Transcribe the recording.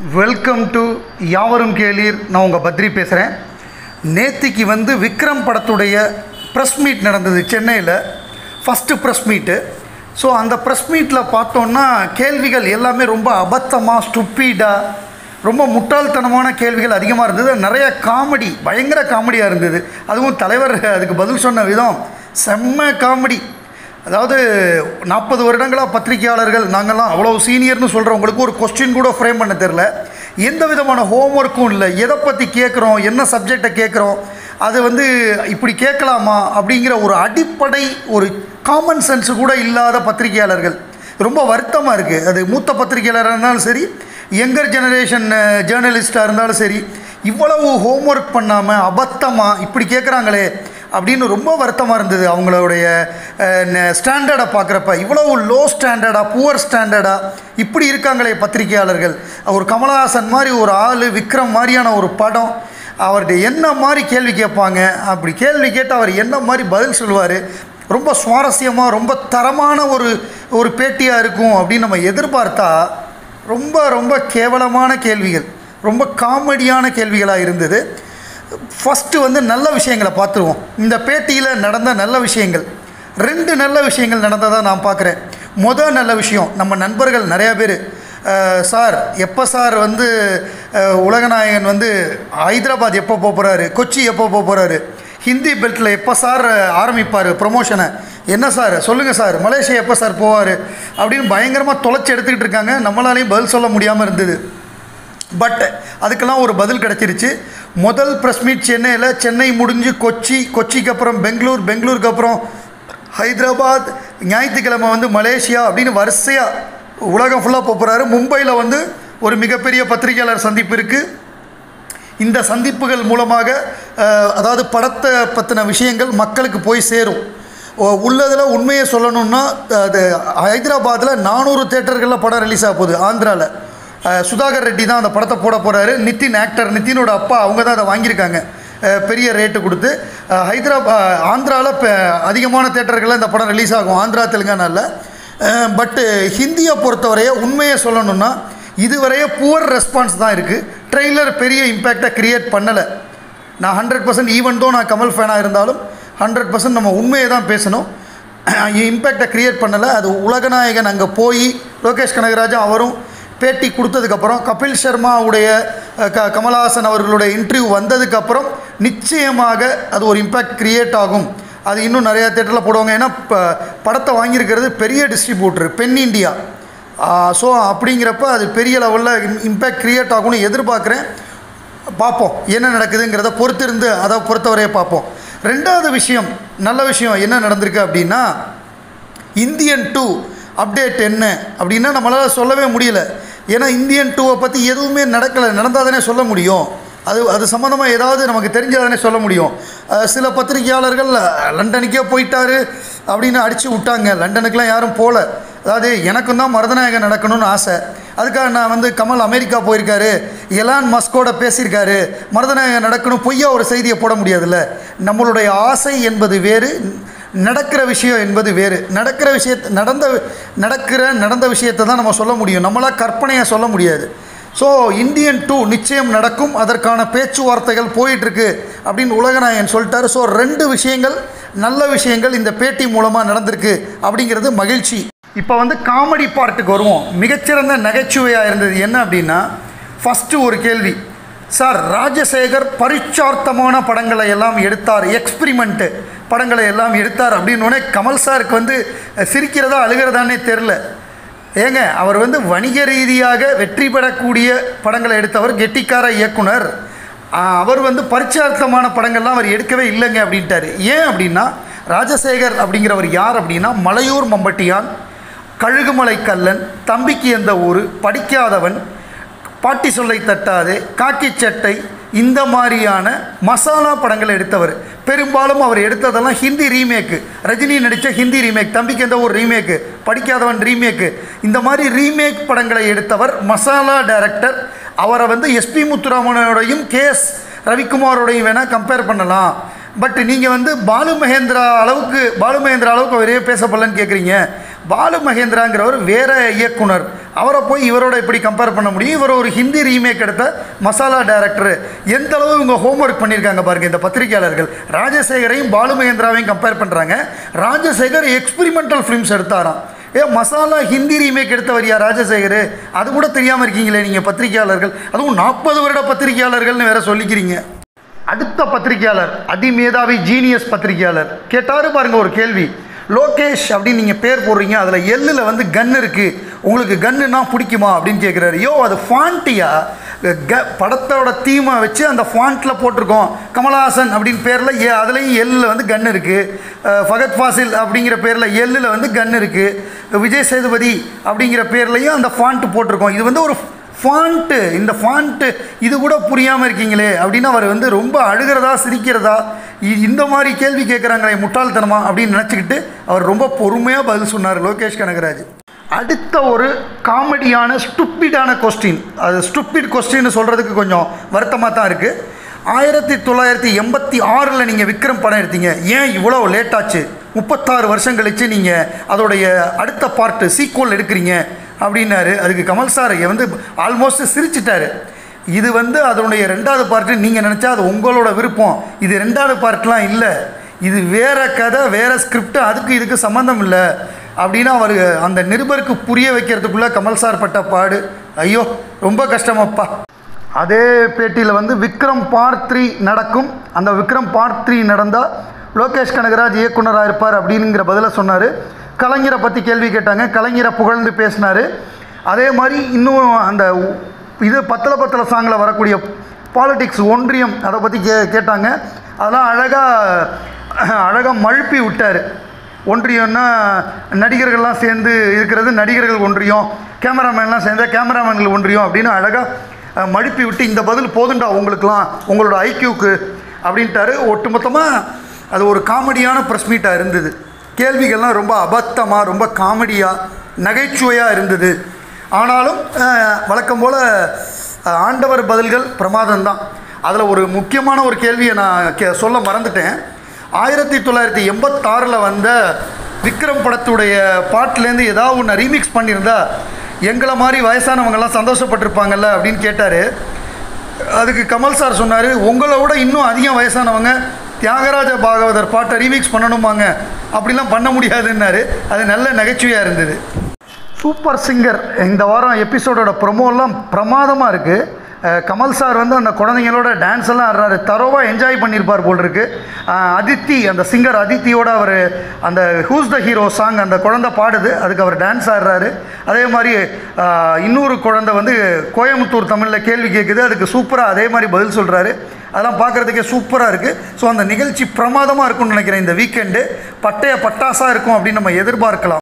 welcome to யாவரும் கேளீர் நான் உங்கள் பத்ரி பேசுகிறேன் நேத்திக்கு வந்து விக்ரம் படத்துடைய ப்ரெஸ் மீட் நடந்தது சென்னையில் ஃபஸ்ட்டு ப்ரெஸ் மீட்டு ஸோ அந்த ப்ரெஸ் மீட்டில் பார்த்தோன்னா கேள்விகள் எல்லாமே ரொம்ப அபத்தமாக ஸ்டுப்பீடாக ரொம்ப முட்டாள்தனமான கேள்விகள் அதிகமாக இருந்தது நிறைய காமெடி பயங்கர காமெடியாக இருந்தது அதுவும் தலைவர் அதுக்கு பதில் சொன்ன விதம் செம்ம காமெடி அதாவது நாற்பது வருடங்களாக பத்திரிகையாளர்கள் நாங்கள்லாம் அவ்வளோ சீனியர்னு சொல்கிறவங்களுக்கு ஒரு கொஸ்டின் கூட ஃப்ரேம் பண்ண தெரில எந்த விதமான ஹோம்ஒர்க்கும் இல்லை எதை பற்றி கேட்குறோம் என்ன சப்ஜெக்டை கேட்குறோம் அது வந்து இப்படி கேட்கலாமா அப்படிங்கிற ஒரு அடிப்படை ஒரு காமன் சென்ஸ் கூட இல்லாத பத்திரிகையாளர்கள் ரொம்ப வருத்தமாக இருக்குது அது மூத்த பத்திரிகையாளராக இருந்தாலும் சரி யங்கர் ஜெனரேஷன் ஜேர்னலிஸ்டாக இருந்தாலும் சரி இவ்வளவு ஹோம்ஒர்க் பண்ணாமல் அபத்தமாக இப்படி கேட்குறாங்களே அப்படின்னு ரொம்ப வருத்தமாக இருந்தது அவங்களுடைய ஸ்டாண்டர்டை பார்க்குறப்ப இவ்வளவு லோ ஸ்டாண்டர்டாக புவர் ஸ்டாண்டர்டாக இப்படி இருக்காங்களே பத்திரிகையாளர்கள் ஒரு கமலஹாசன் மாதிரி ஒரு ஆள் விக்ரம் மாதிரியான ஒரு படம் அவர்கிட்ட என்ன மாதிரி கேள்வி கேட்பாங்க அப்படி கேள்வி கேட்டு அவர் என்ன மாதிரி பதில் சொல்லுவார் ரொம்ப சுவாரஸ்யமாக ரொம்ப தரமான ஒரு ஒரு பேட்டியாக இருக்கும் அப்படின்னு நம்ம எதிர்பார்த்தா ரொம்ப ரொம்ப கேவலமான கேள்விகள் ரொம்ப காமெடியான கேள்விகளாக இருந்தது ஃபஸ்ட்டு வந்து நல்ல விஷயங்களை பார்த்துருவோம் இந்த பேட்டியில் நடந்த நல்ல விஷயங்கள் ரெண்டு நல்ல விஷயங்கள் நடந்ததாக நான் பார்க்குறேன் மொதல் நல்ல விஷயம் நம்ம நண்பர்கள் நிறையா பேர் சார் எப்போ சார் வந்து அஹ், உலகநாயகன் வந்து ஹைதராபாத் எப்போ போக போகிறாரு கொச்சி எப்போ போக போகிறாரு ஹிந்தி பெல்ட்டில் எப்போ சார் ஆரம்பிப்பார் ப்ரொமோஷனை என்ன சார் சொல்லுங்கள் சார் மலேசியா எப்போ சார் போவார் அப்படின்னு பயங்கரமாக தொலைச்சி எடுத்துக்கிட்டு இருக்காங்க நம்மளாலையும் பதில் சொல்ல முடியாமல் இருந்தது பட் அதுக்கெல்லாம் ஒரு பதில் கிடச்சிருச்சு முதல் ப்ரெஸ் மீட் சென்னையில் சென்னை முடிஞ்சு கொச்சி கொச்சிக்கு அப்புறம் பெங்களூர் பெங்களூருக்கு அப்புறம் ஹைதராபாத் ஞாயிற்றுக்கிழமை வந்து மலேசியா அப்படின்னு வரிசையாக உலகம் ஃபுல்லாக போகிறாரு மும்பையில் வந்து ஒரு மிகப்பெரிய பத்திரிகையாளர் சந்திப்பு இருக்குது இந்த சந்திப்புகள் மூலமாக அஹ், அதாவது படத்தை பற்றின விஷயங்கள் மக்களுக்கு போய் சேரும் ஓ- உள்ளதில் உண்மையை சொல்லணும்னா அது ஹைதராபாத்தில் நானூறு தேட்டர்களில் படம் ரிலீஸ் ஆக போகுது ஆந்திராவில் அஹ், சுதாகர் ரெட்டி தான் அந்த படத்தை போட போகிறாரு நிதின் ஆக்டர் நிதினோட அப்பா அவங்க தான் அதை வாங்கியிருக்காங்க அஹ், பெரிய ரேட்டு கொடுத்து அஹ், ஹைதராபா ஆந்திராவில் இப்போ அதிகமான தேட்டர்களில் இந்த படம் ரிலீஸ் ஆகும் ஆந்திரா தெலுங்கானாவில் பட்டு ஹிந்தியை பொறுத்தவரைய உண்மையை சொல்லணும்னா இதுவரைய புவர் ரெஸ்பான்ஸ் தான் இருக்குது ட்ரெய்லர் பெரிய இம்பேக்டை க்ரியேட் பண்ணலை நான் ஹண்ட்ரட் பர்சன்ட் ஈவன் தோ நான் கமல் ஃபேனாக இருந்தாலும் ஹண்ட்ரட் பர்சன்ட் நம்ம உண்மையை தான் பேசணும் இம்பேக்டை க்ரியேட் பண்ணலை அது உலகநாயகன் அங்கே போய் லோகேஷ் கனகராஜா அவரும் பேட்டி கொடுத்ததுக்கப்புறம் கபில் சர்மாவுடைய அஹ், க கமல்ஹாசன் அவர்களுடைய இன்டர்வியூ வந்ததுக்கப்புறம் நிச்சயமாக அது ஒரு இம்பேக்ட் க்ரியேட் ஆகும் அது இன்னும் நிறையா தேட்டரில் போடுவாங்க ஏன்னா இப்போ படத்தை வாங்கியிருக்கிறது பெரிய டிஸ்ட்ரிபியூட்டர் பென் இண்டியா ஸோ அப்படிங்கிறப்ப அது பெரிய லெவலில் இம்பேக்ட் க்ரியேட் ஆகும்னு எதிர்பார்க்குறேன் பார்ப்போம் என்ன நடக்குதுங்கிறத பொறுத்திருந்து அதை பொறுத்தவரையே பார்ப்போம் ரெண்டாவது விஷயம் நல்ல விஷயம் என்ன நடந்திருக்கு அப்படின்னா இந்தியன் டூ அப்டேட் என்ன அப்படின்னா நம்மளால் சொல்லவே முடியல ஏன்னா இந்தியன் டூவை பற்றி எதுவுமே நடக்கலை நடந்தால் தானே சொல்ல முடியும் அது அது சம்மந்தமாக ஏதாவது நமக்கு தெரிஞ்சால் தானே சொல்ல முடியும் அஹ் சில பத்திரிகையாளர்கள் லண்டனுக்கே போயிட்டாரு அப்படின்னு அடித்து விட்டாங்க லண்டனுக்கெலாம் யாரும் போகல அதாவது எனக்கும் தான் மருதநாயகன் நடக்கணும்னு ஆசை அதுக்காக நான் வந்து கமல் அமெரிக்கா போயிருக்காரு எலான் மஸ்கோட பேசியிருக்காரு மருதநாயகன் நடக்கணும் பொய்யா ஒரு செய்தியை போட முடியாதுல்ல நம்மளுடைய ஆசை என்பது வேறு நடக்கிற விஷயம் என்பது வேறு நடக்கிற விஷயத்தை நடந்த நடக்கிற நடந்த விஷயத்தை தான் நம்ம சொல்ல முடியும் நம்மளால் கற்பனையை சொல்ல முடியாது ஸோ இந்தியன் டூ நிச்சயம் நடக்கும் அதற்கான பேச்சுவார்த்தைகள் போயிட்டுருக்கு அப்படின்னு உலகநாயகன் சொல்லிட்டாரு ஸோ ரெண்டு விஷயங்கள் நல்ல விஷயங்கள் இந்த பேட்டி மூலமாக நடந்திருக்கு அப்படிங்கிறது மகிழ்ச்சி இப்போ வந்து காமெடி பார்ட்டுக்கு வருவோம் மிகச்சிறந்த நகைச்சுவையாக இருந்தது என்ன அப்படின்னா ஃபஸ்ட்டு ஒரு கேள்வி சார் ராஜசேகர் பரிச்சார்த்தமான படங்களை எல்லாம் எடுத்தார் எக்ஸ்பிரிமெண்ட்டு படங்களை எல்லாம் எடுத்தார் அப்படின்னோடனே கமல் சாருக்கு வந்து அஹ், சிரிக்கிறதா அழுகிறதானே தெரில ஏங்க அவர் வந்து வணிக ரீதியாக வெற்றி பெறக்கூடிய படங்களை எடுத்தவர் கெட்டிக்கார இயக்குனர் ஆஹ், அவர் வந்து பரிச்சார்த்தமான படங்கள்லாம் அவர் எடுக்கவே இல்லைங்க அப்படின்ட்டாரு ஏன் அப்படின்னா ராஜசேகர் அப்படிங்கிறவர் யார் அப்படின்னா மலையூர் மம்பட்டியான் கழுகுமலை கல்லன் தம்பிக்கு எந்த ஊர் படிக்காதவன் பாட்டி சொல்லை தட்டாதே காக்கி சட்டை இந்த மாதிரியான மசாலா படங்களை எடுத்தவர் பெரும்பாலும் அவர் எடுத்ததெல்லாம் ஹிந்தி ரீமேக்கு ரஜினி நடித்த ஹிந்தி ரீமேக் தம்பிக்கு எந்த ஒரு ரீமேக்கு படிக்காதவன் ரீமேக்கு இந்த மாதிரி ரீமேக் படங்களை எடுத்தவர் மசாலா டைரக்டர் அவரை வந்து எஸ்பி முத்துராமனோடையும் கேஎஸ் ரவிக்குமாரோடையும் வேணால் கம்பேர் பண்ணலாம் பட் நீங்கள் வந்து பாலு மகேந்திரா அளவுக்கு பாலு மகேந்திரா அளவுக்கு அவரே பேசப்படலன்னு கேட்குறீங்க பாலு மகேந்திராங்கிறவர் வேற இயக்குனர் அவரை போய் இவரோட எப்படி கம்பேர் பண்ண முடியும் இவர் ஒரு ஹிந்தி ரீமேக் எடுத்த மசாலா டைரக்டர் எந்த அளவு இவங்க ஹோம்ஒர்க் பண்ணியிருக்காங்க பாருங்க இந்த பத்திரிகையாளர்கள் ராஜசேகரையும் பாலு மகேந்திராவையும் கம்பேர் பண்ணுறாங்க ராஜசேகர் எக்ஸ்பிரிமெண்டல் ஃபிலிம்ஸ் எடுத்தாராம் ஏ மசாலா ஹிந்தி ரீமேக் எடுத்தவர் யார் ராஜசேகர் அது கூட தெரியாமல் இருக்கீங்களே நீங்கள் பத்திரிகையாளர்கள் அதுவும் நாற்பது வருட பத்திரிகையாளர்கள்னு வேற சொல்லிக்கிறீங்க அடுத்த பத்திரிகையாளர் அதிமேதாவி ஜீனியஸ் பத்திரிகையாளர் கேட்டாரு பாருங்க ஒரு கேள்வி லோகேஷ் அப்படின்னு நீங்கள் பேர் போடுறீங்க அதில் எல்லில் வந்து கன் இருக்குது உங்களுக்கு கன்னுனா பிடிக்குமா அப்படின்னு கேட்குறாரு யோ அது ஃபாண்ட்டியா க படத்தோட தீமை வச்சு அந்த ஃபாண்ட்டில் போட்டிருக்கோம் கமலஹாசன் அப்படின்னு பேரில் ஏ அதுலேயும் எல்லில் வந்து கன் இருக்குது ஃபகத் ஃபாசில் அப்படிங்கிற பேரில் எல்லில் வந்து கன் இருக்குது விஜய் சேதுபதி அப்படிங்கிற பேர்லையும் அந்த ஃபாண்ட் போட்டிருக்கோம் இது வந்து ஒரு ஃபாண்ட்டு இந்த ஃபாண்ட்டு இது கூட புரியாமல் இருக்கீங்களே அப்படின்னு அவர் வந்து ரொம்ப அழுகிறதா சிரிக்கிறதா இ- இந்த மாதிரி கேள்வி கேட்குறாங்களே முட்டாள்தனமா அப்படின்னு நினச்சிக்கிட்டு அவர் ரொம்ப பொறுமையாக பதில் சொன்னார் லோகேஷ் கனகராஜ் அடுத்த ஒரு காமெடியான ஸ்டுப்பிடான கொஸ்டின் அது ஸ்டுப்பிட் கொஸ்டின்னு சொல்கிறதுக்கு கொஞ்சம் வருத்தமாக தான் இருக்குது ஆயிரத்தி தொள்ளாயிரத்தி எண்பத்தி ஆறில் நீங்கள் விக்ரம் படம் எடுத்தீங்க ஏன் இவ்வளோ லேட் ஆச்சு முப்பத்தாறு வருஷம் கழித்து நீங்கள் அதோடைய அடுத்த பார்ட்டு சீக்வல் எடுக்கிறீங்க அப்படின்னாரு அதுக்கு கமல் சார் வந்து ஆல்மோஸ்ட் சிரிச்சிட்டாரு இது வந்து அதனுடைய ரெண்டாவது பார்ட்டு நீங்கள் நினச்சா அது உங்களோட விருப்பம் இது ரெண்டாவது பார்ட்லாம் இல்லை இது வேற கதை வேற ஸ்கிரிப்ட் அதுக்கு இதுக்கு சம்மந்தம் இல்லை அப்படின்னு அவர் அந்த நிருபருக்கு புரிய வைக்கிறதுக்குள்ளே கமல் சார் பட்ட பாடு ஐயோ ரொம்ப கஷ்டமாப்பா அதே பேட்டியில் வந்து விக்ரம் பார்ட் த்ரீ நடக்கும் அந்த விக்ரம் பார்ட் த்ரீ நடந்தால் லோகேஷ் கனகராஜ் இயக்குனராக இருப்பார் அப்படிங்கிற பதிலை சொன்னார் கலைஞரை பற்றி கேள்வி கேட்டாங்க கலைஞரை புகழ்ந்து பேசினார் அதே மாதிரி இன்னும் அந்த உ- இது பத்தல பத்தல சாங்கில் வரக்கூடிய பாலிடிக்ஸ் ஒன்றியம் அதை பற்றி கே கேட்டாங்க அதெல்லாம் அழகாக அழகாக மழுப்பி விட்டார் ஒன்றியம்னா நடிகர்கள்லாம் சேர்ந்து இருக்கிறது நடிகர்கள் ஒன்றியம் கேமராமேன்லாம் சேர்ந்தா கேமராமேன்கள் ஒன்றியம் அப்படின்னு அழகாக மழுப்பி விட்டு இந்த பதில் போதுண்டா உங்களுக்குலாம் உங்களோட ஐக்யூக்கு அப்படின்ட்டாரு ஒட்டுமொத்தமாக அது ஒரு காமெடியான ப்ரெஸ் மீட்டாக இருந்தது கேள்விகள்லாம் ரொம்ப அபத்தமாக ரொம்ப காமெடியாக நகைச்சுவையாக இருந்தது ஆனாலும் அஹ், வழக்கம் போல் அஹ், ஆண்டவர் பதில்கள் பிரமாதம்தான் அதில் ஒரு முக்கியமான ஒரு கேள்வியை நான் கே சொல்ல மறந்துட்டேன் ஆயிரத்தி தொள்ளாயிரத்தி எண்பத்தாறில் வந்த விக்ரம் படத்துடைய பாட்டிலேருந்து ஏதாவது ஒன்று ரீமிக்ஸ் பண்ணியிருந்தா எங்களை மாதிரி வயசானவங்கெல்லாம் சந்தோஷப்பட்டிருப்பாங்கல்ல அப்படின்னு கேட்டார் அதுக்கு கமல் சார் சொன்னார் உங்களை விட இன்னும் அதிகம் வயசானவங்க தியாகராஜ பாகவதர் பாட்டை ரீமிக்ஸ் பண்ணணுமாங்க அப்படிலாம் பண்ண முடியாதுன்னாரு அது நல்ல நகைச்சுவையாக இருந்தது சூப்பர் சிங்கர் இந்த வாரம் எபிசோடோட ப்ரொமோலாம் பிரமாதமாக இருக்குது கமல் சார் வந்து அந்த குழந்தைங்களோட டான்ஸ் எல்லாம் ஆடுறாரு தரோவாக என்ஜாய் பண்ணியிருப்பார் போல் இருக்கு அஹ், அதித்தி அந்த சிங்கர் அதித்தியோட அவர் அந்த ஹூஸ் த ஹீரோ சாங் அந்த குழந்தை பாடுது அதுக்கு அவர் டான்ஸ் ஆடுறாரு அதே மாதிரி அஹ், இன்னொரு குழந்தை வந்து கோயம்புத்தூர் தமிழில் கேள்வி கேட்குது அதுக்கு சூப்பராக அதே மாதிரி பதில் சொல்கிறாரு அதெல்லாம் பார்க்குறதுக்கே சூப்பராக இருக்குது ஸோ அந்த நிகழ்ச்சி பிரமாதமாக இருக்கும்னு நினைக்கிறேன் இந்த வீக்கெண்டு பட்டைய பட்டாசாக இருக்கும் அப்படின்னு நம்ம எதிர்பார்க்கலாம்